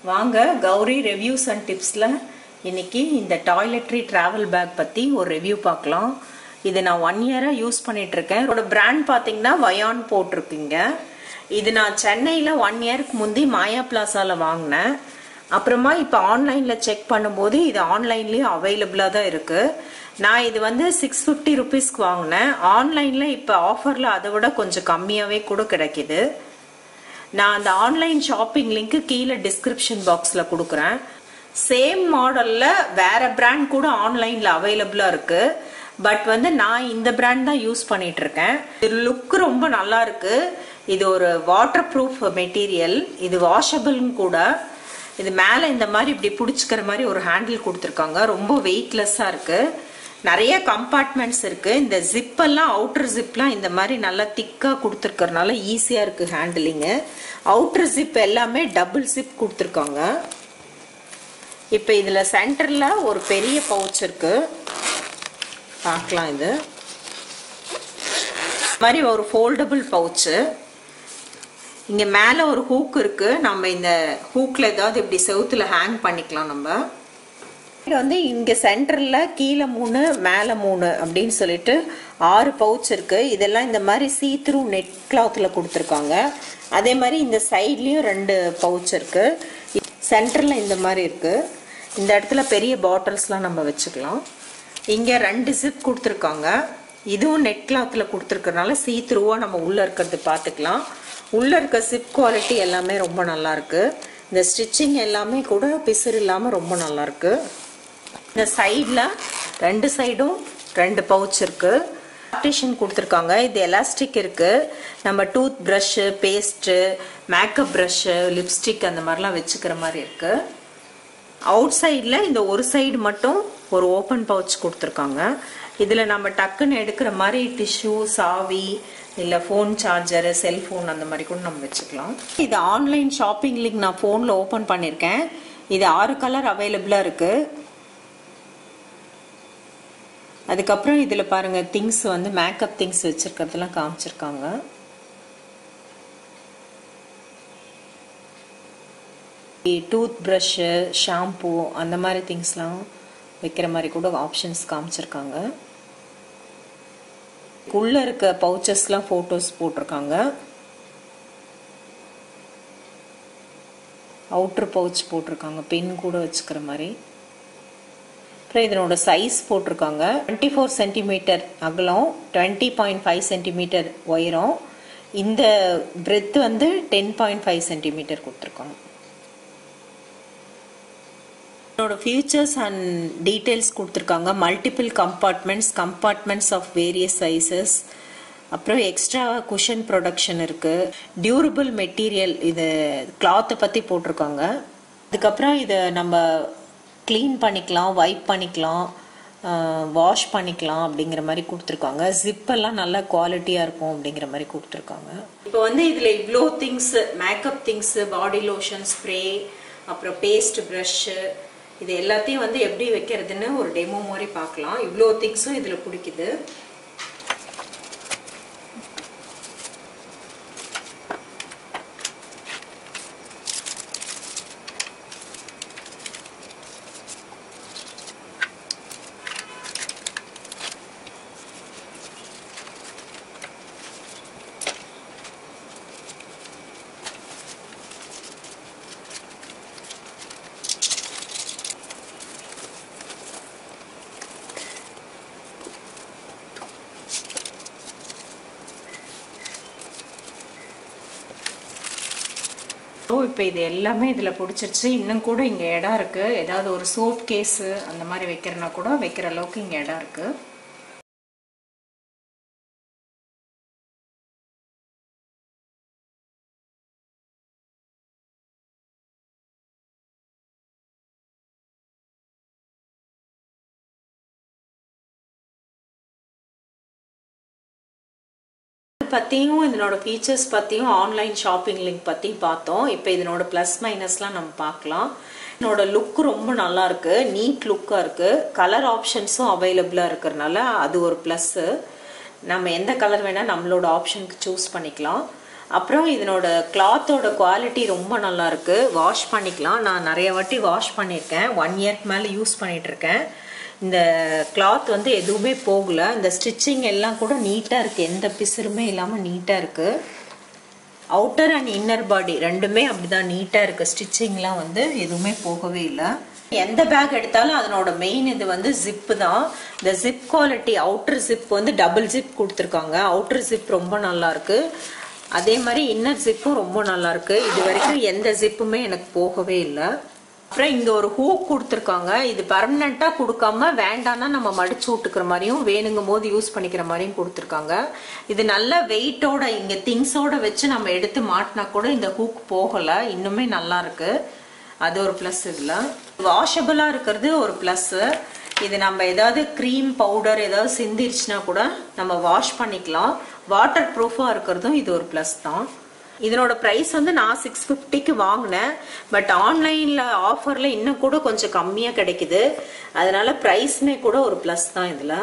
வாங்க Gowri reviews and டிப்ஸில் இன்னைக்கு இந்த டாய்லெட்ரி ட்ராவல் பேக் பற்றி ஒரு ரிவ்யூ பார்க்கலாம் இது நான் ஒன் இயராக யூஸ் பண்ணிட்டு இருக்கேன் இதோட பிராண்ட் பார்த்தீங்கன்னா வயான் போட்டிருக்குங்க இது நான் சென்னையில் ஒன் இயருக்கு முந்தி மாயா பிளாசாவில் வாங்கினேன் அப்புறமா இப்போ ஆன்லைனில் செக் பண்ணும்போது இது ஆன்லைன்லேயும் அவைலபிளாக தான் இருக்குது நான் இது வந்து சிக்ஸ் ஃபிஃப்டி ருபீஸ்க்கு வாங்கினேன் ஆன்லைனில் இப்போ ஆஃபரில் அதை விட கொஞ்சம் கம்மியாகவே கூட கிடைக்கிது நான் அந்த ஆன்லைன் ஷாப்பிங் லிங்க் கீழே டிஸ்கிரிப்ஷன் பாக்ஸில் கொடுக்குறேன் சேம் மாடலில் வேற பிராண்ட் கூட ஆன்லைனில் அவைலபிளாக இருக்கு பட் வந்து நான் இந்த பிராண்ட் தான் யூஸ் பண்ணிட்டு இருக்கேன் இது லுக் ரொம்ப நல்லா இருக்கு இது ஒரு வாட்டர் ப்ரூஃப் மெட்டீரியல் இது வாஷபிள்னு கூட இது மேலே இந்த மாதிரி இப்படி பிடிச்சிக்கிற மாதிரி ஒரு ஹேண்டில் கொடுத்துருக்காங்க ரொம்ப வெயிட்லெஸ்ஸாக இருக்கு நிறைய கம்பார்ட்மெண்ட்ஸ் இருக்கு இந்த ஜிப்பெல்லாம் அவுட்டர் ஜிப்லாம் இந்த மாதிரி நல்லா திக்காக கொடுத்துருக்கறனால ஈஸியாக இருக்கு ஹேண்டிலிங்கு அவுட்டர் ஜிப் எல்லாமே டபுள் ஜிப் கொடுத்துருக்காங்க இப்போ இதில் சென்டரில் ஒரு பெரிய பவுச் இருக்கு பார்க்கலாம் இது மாதிரி ஒரு ஃபோல்டபுள் பவுச்சு இங்கே மேலே ஒரு ஹூக் இருக்கு நம்ம இந்த ஹூக்கில் ஏதாவது இப்படி செவுத்துல ஹேங் பண்ணிக்கலாம் நம்ம இது வந்து இங்கே சென்டரில் கீழே மூணு மேலே மூணு அப்படின்னு சொல்லிட்டு ஆறு பவுச் இருக்கு இதெல்லாம் இந்த மாதிரி சீ த்ரூ நெட் கிளாத்தில் கொடுத்துருக்காங்க அதே மாதிரி இந்த சைட்லேயும் ரெண்டு பவுச் இருக்கு சென்டரில் இந்த மாதிரி இருக்கு இந்த இடத்துல பெரிய பாட்டில்ஸ்லாம் நம்ம வச்சுக்கலாம் இங்கே ரெண்டு ஜிப் கொடுத்துருக்காங்க இதுவும் நெட் கிளாத்தில் கொடுத்துருக்கறனால சீ த்ரூவாக நம்ம உள்ளே இருக்கிறது பார்த்துக்கலாம் உள்ளே இருக்க சிப் குவாலிட்டி எல்லாமே ரொம்ப நல்லா இருக்கு இந்த ஸ்டிச்சிங் எல்லாமே கூட பிசுறு இல்லாமல் ரொம்ப நல்லா இருக்கு இந்த சைடில் ரெண்டு சைடும் ரெண்டு பவுச் இருக்கு பார்ட்டிஷன் கொடுத்துருக்காங்க இது எலாஸ்டிக் இருக்கு நம்ம tooth brush paste makeup brush lipstick அந்த மாதிரிலாம் வச்சுக்கிற மாதிரி இருக்கு அவுட் சைடில் இந்த ஒரு சைடு மட்டும் ஒரு ஓப்பன் பவுச் கொடுத்துருக்காங்க இதில் நம்ம டக்குன்னு எடுக்கிற மாதிரி டிஷ்யூ சாவி இல்லை ஃபோன் சார்ஜரு செல்ஃபோன் அந்த மாதிரி கூட நம்ம வச்சுக்கலாம் இது ஆன்லைன் ஷாப்பிங் லிங்க் நான் ஃபோனில் ஓப்பன் பண்ணியிருக்கேன் இது ஆறு கலர் அவைலபிளாக இருக்குது அதுக்கப்புறம் இதில் பாருங்கள் திங்ஸ் வந்து மேக்கப் திங்ஸ் வச்சுருக்கிறதுலாம் காமிச்சிருக்காங்க டூத் ப்ரஷ்ஷு ஷாம்பூ அந்த மாதிரி திங்ஸ்லாம் வைக்கிற மாதிரி கூட ஆப்ஷன்ஸ் காமிச்சிருக்காங்க உள்ள இருக்க பவுச்சஸ்லாம் ஃபோட்டோஸ் போட்டிருக்காங்க அவுட்ரு பவுச் போட்டிருக்காங்க பென் கூட வச்சுக்கிற மாதிரி அப்புறம் இதனோட சைஸ் போட்டிருக்காங்க டுவெண்ட்டி ஃபோர் சென்டிமீட்டர் அகலம் டுவெண்ட்டி பாயிண்ட் ஃபைவ் சென்டிமீட்டர் உயரம் இந்த பிரெத் வந்து டென் பாயிண்ட் ஃபைவ் சென்டிமீட்டர் கொடுத்துருக்காங்க இதோட ஃபீச்சர்ஸ் அண்ட் டீட்டெயில்ஸ் கொடுத்துருக்காங்க multiple compartments compartments of various sizes அப்புறம் எக்ஸ்ட்ரா குஷன் ப்ரொடக்ஷன் இருக்குது டியூரபிள் மெட்டீரியல் இது கிளாத்தை பற்றி போட்டிருக்காங்க அதுக்கப்புறம் இதை நம்ம க்ளீன் பண்ணிக்கலாம் வைப் பண்ணிக்கலாம் வாஷ் பண்ணிக்கலாம் அப்படிங்கிற மாதிரி கொடுத்துருக்காங்க ஜிப்பெல்லாம் நல்ல குவாலிட்டியாக இருக்கும் அப்படிங்கிற மாதிரி கொடுத்துருக்காங்க இப்போ வந்து இதில் இவ்வளோ things makeup things body lotion spray அப்புறம் பேஸ்ட் ப்ரஷ்ஷு இது எல்லாத்தையும் வந்து எப்படி வைக்கிறதுன்னு ஒரு டெமோ மாதிரி பார்க்கலாம் இவ்வளோ திங்ஸும் இதில் பிடிக்குது ஸோ இப்போ இது எல்லாமே இதில் பிடிச்சிருச்சு இன்னும் கூட இங்கே இடம் இருக்குது ஏதாவது ஒரு சோப் கேஸு அந்த மாதிரி வைக்கிறனா கூட வைக்கிற அளவுக்கு இங்கே இடம் இருக்குது பற்றியும் இதனோட ஃபீச்சர்ஸ் பற்றியும் ஆன்லைன் ஷாப்பிங் லிங்க் பற்றி பார்த்தோம் இப்போ இதனோட ப்ளஸ் மைனஸ்லாம் நம்ம பார்க்கலாம் இதனோட லுக் ரொம்ப நல்லா இருக்கு நீட் லுக்காக இருக்கு கலர் ஆப்ஷன்ஸும் அவைலபிளாக இருக்கிறனால அது ஒரு ப்ளஸ்ஸு நம்ம எந்த கலர் வேணால் நம்மளோட ஆப்ஷனுக்கு சூஸ் பண்ணிக்கலாம் அப்புறம் இதனோட கிளாத்தோட குவாலிட்டி ரொம்ப நல்லா இருக்கு வாஷ் பண்ணிக்கலாம் நான் நிறைய வாட்டி வாஷ் பண்ணியிருக்கேன் ஒன் இயர்க்கு மேலே யூஸ் பண்ணிட்டு இருக்கேன் இந்த கிளாத் வந்து எதுவுமே போகல இந்த ஸ்டிச்சிங் எல்லாம் கூட நீட்டாக இருக்குது எந்த பிசுறுமே இல்லாமல் நீட்டாக இருக்குது அவுட்டர் அண்ட் இன்னர் பாடி ரெண்டுமே அப்படிதான் நீட்டாக இருக்குது ஸ்டிச்சிங்லாம் வந்து எதுவுமே போகவே இல்லை எந்த பேக் எடுத்தாலும் அதனோட மெயின் இது வந்து ஜிப்பு தான் இந்த ஜிப் குவாலிட்டி அவுட்டர் ஜிப் வந்து டபுள் ஜிப் கொடுத்துருக்காங்க அவுட்டர் ஜிப் ரொம்ப நல்லா இருக்கு அதே மாதிரி இன்னர் ஜிப்பும் ரொம்ப நல்லா இருக்கு இது வரைக்கும் எந்த ஜிப்புமே எனக்கு போகவே இல்லை அப்புறம் இங்க ஒரு ஹூக் கொடுத்துருக்காங்க இது பர்மனண்டா கொடுக்காம வேண்டாம்னா நம்ம மடிச்சு விட்டுக்கிற மாதிரியும் வேணுங்கும் போது யூஸ் பண்ணிக்கிற மாதிரியும் கொடுத்துருக்காங்க இது நல்ல வெயிட்டோட இங்க திங்ஸோட வச்சு நம்ம எடுத்து மாட்டினா கூட இந்த ஹூக் போகல இன்னுமே நல்லா இருக்கு அது ஒரு ப்ளஸ் இதுல வாஷபிளா இருக்கிறது ஒரு ப்ளஸ் இது நம்ம ஏதாவது க்ரீம் பவுடர் ஏதாவது சிந்திருச்சுன்னா கூட நம்ம வாஷ் பண்ணிக்கலாம் வாட்டர் ப்ரூஃபா இருக்கிறதும் இது ஒரு ப்ளஸ் தான் இதனோட ப்ரைஸ் வந்து நான் சிக்ஸ் ஃபிஃப்டிக்கு வாங்கினேன் பட் ஆன்லைனில் ஆஃபரில் இன்னும் கூட கொஞ்சம் கம்மியாக கிடைக்குது அதனால ப்ரைஸ்மே கூட ஒரு ப்ளஸ் தான் இதில்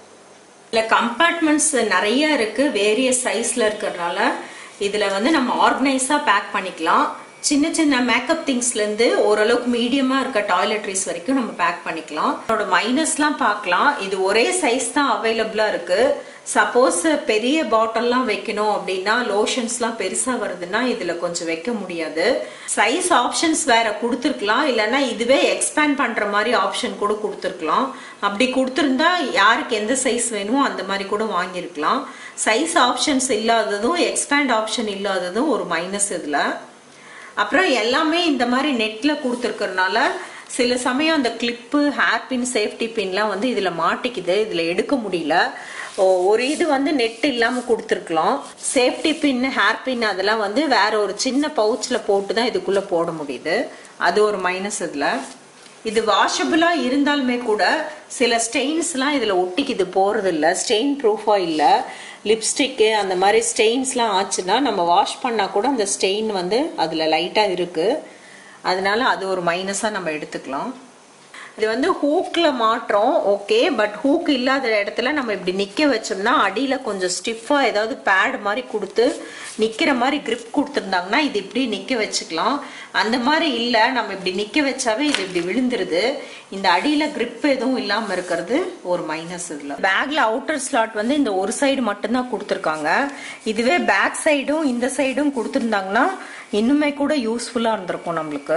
இதில் கம்பார்ட்மெண்ட்ஸ் நிறைய இருக்கு வேரியஸ் சைஸில் இருக்கிறதுனால இதில் வந்து நம்ம ஆர்கனைஸாக பேக் பண்ணிக்கலாம் சின்ன சின்ன மேக்கப் திங்ஸ்லேருந்து ஓரளவுக்கு மீடியமாக இருக்க டாய்லெட்ரிஸ் வரைக்கும் நம்ம பேக் பண்ணிக்கலாம் இதோட மைனஸ்லாம் பார்க்கலாம் இது ஒரே சைஸ் தான் அவைலபிளாக இருக்கு சப்போஸ் பெரிய பாட்டில்லாம் வைக்கணும் அப்படின்னா லோஷன்ஸ்லாம் பெருசாக வருதுன்னா இதில் கொஞ்சம் வைக்க முடியாது சைஸ் ஆப்ஷன்ஸ் வேற கொடுத்துருக்கலாம் இல்லைன்னா இதுவே எக்ஸ்பேண்ட் பண்ணுற மாதிரி ஆப்ஷன் கூட கொடுத்துருக்கலாம் அப்படி கொடுத்துருந்தா யாருக்கு எந்த சைஸ் வேணுமோ அந்த மாதிரி கூட வாங்கியிருக்கலாம் சைஸ் ஆப்ஷன்ஸ் இல்லாததும் எக்ஸ்பேண்ட் ஆப்ஷன் இல்லாததும் ஒரு மைனஸ் இதில் அப்புறம் எல்லாமே இந்த மாதிரி நெட்டில் கொடுத்துருக்கறனால சில சமயம் அந்த கிளிப்பு ஹேர் பின் சேஃப்டி பின்லாம் வந்து இதில் மாட்டிக்குது இதில் எடுக்க முடியல ஒரு இது வந்து நெட் இல்லாமல் கொடுத்துருக்கலாம் சேஃப்டி பின் ஹேர் பின் அதெல்லாம் வந்து வேற ஒரு சின்ன பவுச்சில் போட்டு தான் இதுக்குள்ளே போட முடியுது அது ஒரு மைனஸ் இதில் இது வாஷபிளாக இருந்தாலுமே கூட சில ஸ்டெயின்ஸ்லாம் இதில் ஒட்டிக்குது போகிறது இல்லை ஸ்டெயின் ப்ரூஃபாக இல்லை லிப்ஸ்டிக்கு அந்த மாதிரி ஸ்டெயின்ஸ்லாம் ஆச்சுன்னா நம்ம வாஷ் பண்ணால் கூட அந்த ஸ்டெயின் வந்து அதில் லைட்டாக இருக்குது அதனால அது ஒரு மைனஸாக நம்ம எடுத்துக்கலாம் இது வந்து ஹூக்கில் மாட்டுறோம் ஓகே பட் ஹூக் இல்லாத இடத்துல நம்ம இப்படி நிற்க வச்சோம்னா அடியில் கொஞ்சம் ஸ்டிஃபாக ஏதாவது பேட் மாதிரி கொடுத்து நிற்கிற மாதிரி கிரிப் கொடுத்துருந்தாங்கன்னா இது இப்படி நிற்க வச்சுக்கலாம் அந்த மாதிரி இல்லை நம்ம இப்படி நிற்க வச்சாவே இது இப்படி விழுந்துருது இந்த அடியில் கிரிப் எதுவும் இல்லாமல் இருக்கிறது ஒரு மைனஸ் இதில் பேக்கில் அவுட்டர் ஸ்லாட் வந்து இந்த ஒரு சைடு மட்டும்தான் கொடுத்துருக்காங்க இதுவே பேக் சைடும் இந்த சைடும் கொடுத்துருந்தாங்கன்னா இன்னுமே கூட யூஸ்ஃபுல்லாக இருந்திருக்கும் நம்மளுக்கு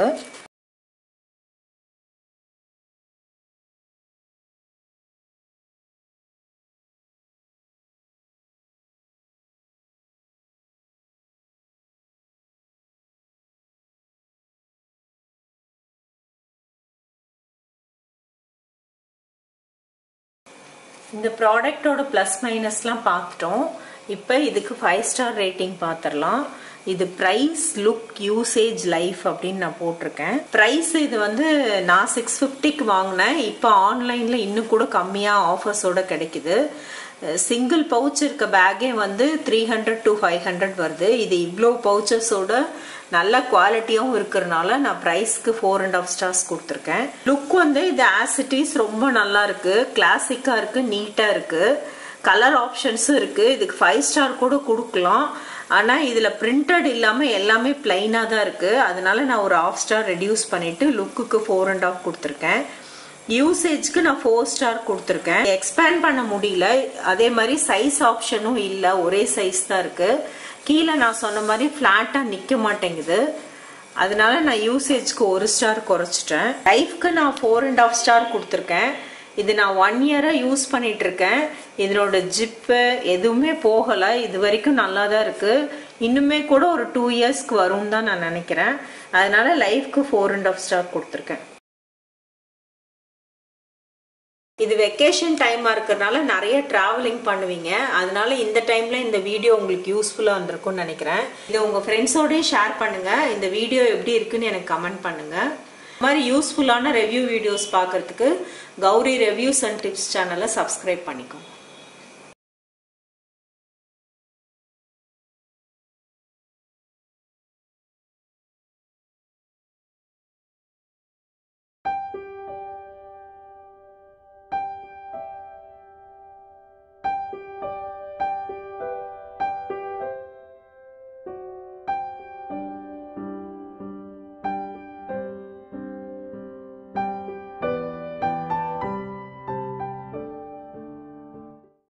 இந்த ப்ராடக்டோட ப்ளஸ் மைனஸ்லாம் பார்த்துட்டோம் இப்போ இதுக்கு ஃபைவ் ஸ்டார் ரேட்டிங் பார்த்துடலாம் இது ப்ரைஸ் லுக் யூசேஜ் லைஃப் அப்படின்னு நான் போட்டிருக்கேன் ப்ரைஸ் இது வந்து நான் சிக்ஸ் ஃபிஃப்டிக்கு வாங்கினேன் இப்போ ஆன்லைனில் இன்னும் கூட கம்மியாக ஆஃபர்ஸோட கிடைக்குது சிங்கிள் பவுச் இருக்க பேக்கே வந்து three hundred to five hundred வருது இது இவ்வளோ பவுச்சஸோட நல்ல குவாலிட்டியாகவும் இருக்கிறனால நான் ப்ரைஸ்க்கு ஃபோர் அண்ட் ஆஃப் ஸ்டார்ஸ் கொடுத்துருக்கேன் லுக் வந்து இது ஆசிட்டிஸ் ரொம்ப நல்லா இருக்கு கிளாசிக்காக இருக்கு நீட்டாக இருக்கு கலர் ஆப்ஷன்ஸும் இருக்கு இதுக்கு ஃபைவ் ஸ்டார் கூட கொடுக்கலாம் ஆனால் இதில் பிரிண்டட் இல்லாமல் எல்லாமே பிளைனாக தான் இருக்கு அதனால நான் ஒரு ஆஃப் ஸ்டார் ரெடியூஸ் பண்ணிட்டு லுக்குக்கு ஃபோர் அண்ட் ஆஃப் கொடுத்துருக்கேன் யூசேஜ்க்கு நான் ஃபோர் ஸ்டார் கொடுத்துருக்கேன் எக்ஸ்பேண்ட் பண்ண முடியல அதே மாதிரி சைஸ் ஆப்ஷனும் இல்லை ஒரே சைஸ் தான் இருக்கு கீழே நான் சொன்ன மாதிரி ஃப்ளாட்டாக நிற்க மாட்டேங்குது அதனால நான் யூசேஜ்க்கு ஒரு ஸ்டார் குறைச்சிட்டேன் லைஃப்க்கு நான் ஃபோர் அண்ட் ஆஃப் ஸ்டார் கொடுத்துருக்கேன் இது நான் ஒன் இயராக யூஸ் பண்ணிட்டு இருக்கேன் இதனோட ஜிப்பு எதுவுமே போகலை இது வரைக்கும் நல்லா தான் இருக்கு இன்னுமே கூட ஒரு டூ இயர்ஸ்க்கு வரும்னு தான் நான் நினைக்கிறேன் அதனால லைஃப்க்கு ஃபோர் அண்ட் ஆஃப் ஸ்டார் கொடுத்துருக்கேன் இது வெக்கேஷன் டைமாக இருக்கிறதுனால நிறைய ட்ராவலிங் பண்ணுவீங்க அதனால இந்த டைமில் இந்த வீடியோ உங்களுக்கு யூஸ்ஃபுல்லாக இருந்திருக்கும்னு நினைக்கிறேன் இதை உங்கள் ஃப்ரெண்ட்ஸோடய ஷேர் பண்ணுங்கள் இந்த வீடியோ எப்படி இருக்குன்னு எனக்கு கமெண்ட் பண்ணுங்கள் இந்த மாதிரி யூஸ்ஃபுல்லான ரெவ்யூ வீடியோஸ் பார்க்கறதுக்கு கௌரி ரெவ்யூஸ் அண்ட் டிப்ஸ் சேனலை சப்ஸ்கிரைப் பண்ணிக்கோங்க